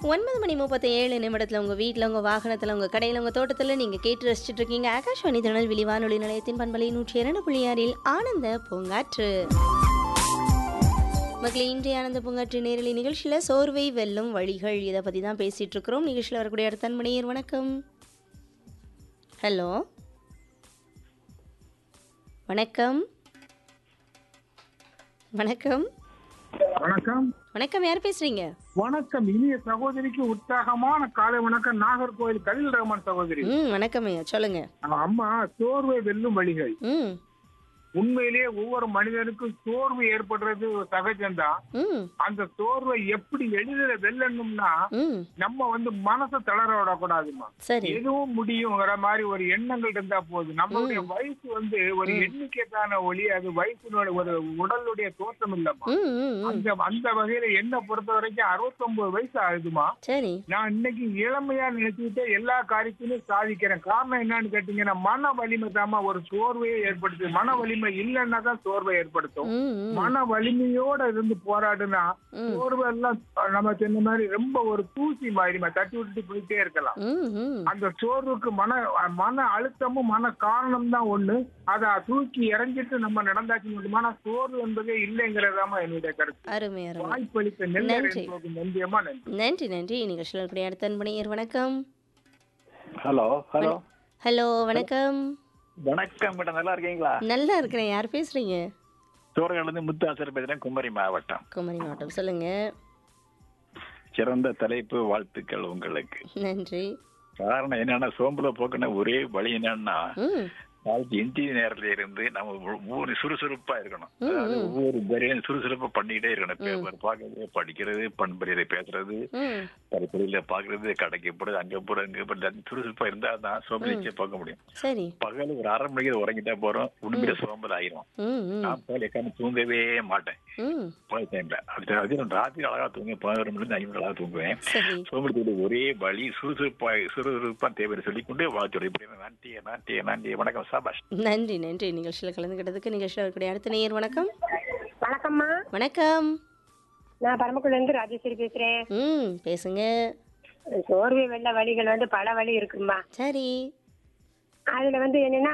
ஒன்பது மணி முப்பத்தி ஏழு நிமிடத்தில் உங்கள் வீட்டில் உங்கள் வாகனத்தில் உங்கள் கடையில் உங்கள் தோட்டத்தில் நீங்கள் கேட்டு ரசிச்சுட்டு இருக்கீங்க ஆகாஷ்வாணி திருநெல்வேலி வானொலி நிலையத்தின் பண்பலை நூற்றி இரண்டு புள்ளி ஆறில் ஆனந்த பூங்காற்று மக்களே இன்றைய ஆனந்த பூங்காற்று நேரலை நிகழ்ச்சியில் சோர்வை வெல்லும் வழிகள் இதை பற்றி தான் பேசிகிட்டு இருக்கிறோம் நிகழ்ச்சியில் வரக்கூடிய அடுத்த மணியர் வணக்கம் ஹலோ வணக்கம் வணக்கம் வணக்கம் வணக்கம் யார் பேசுறீங்க வணக்கம் இனிய சகோதரிக்கு உற்சாகமான காலை வணக்கம் நாகர்கோவில் கலில் ரஹ்மான் சகோதரி ம் வணக்கம் ஐயா சொல்லுங்க அம்மா சோர்வை வெல்லும் வழிகள் ம் உண்மையிலேயே ஒவ்வொரு மனிதனுக்கும் சோர்வு ஏற்படுறது சகஜம்தான் ம் அந்த சோர்வை எப்படி எளிதில் வெல்லணும்னா ம் நம்ம வந்து மனசை தளர விடக்கூடாதுமா சரி எதுவும் முடியுங்கிற மாதிரி ஒரு எண்ணங்கள் இருந்தா போதும் நம்மளுடைய வயசு வந்து ஒரு எண்ணிக்கைக்கான ஒளி அது வயசுனோட ஒரு உடலுடைய தோற்றம் இல்லம்மா ம் ம் ம் அந்த அந்த வகையில என்ன பொறுத்த வரைக்கும் 69 வயசு ஆகுதுமா சரி நான் இன்னைக்கு இளமையா நினைச்சுக்கிட்டு எல்லா காரியத்திலும் சாதிக்கிறேன் காரணம் என்னன்னு கேட்டீங்கன்னா மன வலிமை தாமா ஒரு சோர்வையை ஏற்படுத்துது மன வலிமை இல்லைன்னா தான் சோர்வை ஏற்படுத்தும் ம் ம் மன வலிமையோட இருந்து போராடுனா ம். சோர்வு எல்லாம் நம்ம சொன்ன மாதிரி ரொம்ப ஒரு தூசி மாதிரி தட்டி விட்டுட்டு போயிட்டே இருக்கலாம் ம் ம் அந்த சோர்வுக்கு மன மன அழுத்தமும் மன காரணம் தான் ஒண்ணு அதை தூக்கி இறங்கிட்டு நம்ம நடந்தாச்சு மட்டுமான சோர்வு என்பதே இல்லைங்கிறதாமா என்னுடைய கருத்து அருமை அருமை வாய்ப்பளித்த நன்றி. நெல் நன்றியம்மா நன்றி நன்றி நன்றி நிகழ்ச்சியில் இருக்கக்கூடிய அடுத்த அன்பணியர் வணக்கம் ஹலோ ஹலோ ஹலோ வணக்கம் வணக்கம் மேடம் நல்லா இருக்கீங்களா நல்லா இருக்கிறேன் யார் பேசுறீங்க சோழர்லேருந்து முத்து ஆசிரியர் பேசுறேன் குமரி மாவட்டம் குமரி மாவட்டம் சொல்லுங்க சிறந்த தலைப்பு வாழ்த்துக்கள் உங்களுக்கு நன்றி காரணம் என்னன்னா சோம்பல போக்குன ஒரே வழி என்னன்னா ம் நாளைக்கு இந்திய நேரத்துல இருந்து நம்ம ஒவ்வொரு சுறுசுறுப்பா இருக்கணும் ம், அதாவது ம். ஒவ்வொரு பேரையும் சுறுசுறுப்பா பண்ணிக்கிட்டே இருக்கணும் பேப்பர் பார்க்கறது படிக்கிறது பண்பறியதை பேசுறது ம் பரிப்படியில பாக்குறது கடைக்கு போறது அங்க போறது அங்க போறது சுறுசுறுப்பா இருந்தா தான் சோம்பலிச்சே பார்க்க முடியும் சரி பகல் ஒரு அரை மணிக்கு உறங்கிட்டா போறோம் உடம்புல சோம்பல் ஆயிரும் ம் ம் நான் பகல் எக்கான தூங்கவே மாட்டேன் ம் பகல் டைம்ல அடுத்த அது நான் ராத்திரி அழகா தூங்குவேன் பதினோரு மணி அஞ்சு மணி அழகா தூங்குவேன் சரி சோம்பலுக்கு ஒரே வழி சுறுசுறுப்பா சுறுசுறுப்பா தேவை சொல்லிக்கொண்டு வாழ்த்துறை இப்படி நன்றி நன்றி நன்றி வணக்கம் சாபாஷ் நன்றி நன்றி நிகழ்ச்சியில் கலந்துக்கிட்டதுக்கு நிகழ்ச்சியில் இருக்கக்கூடிய அடுத்த நேயர் வணக்கம் வணக்கம்மா வணக்கம் நான் பரமக்குள்ள இருந்து ராஜேஸ்வரி பேசுறேன் ம் பேசுங்க சோர்வு வெள்ள வழிகள் வந்து பல வழி இருக்குமா சரி அதுல வந்து என்னன்னா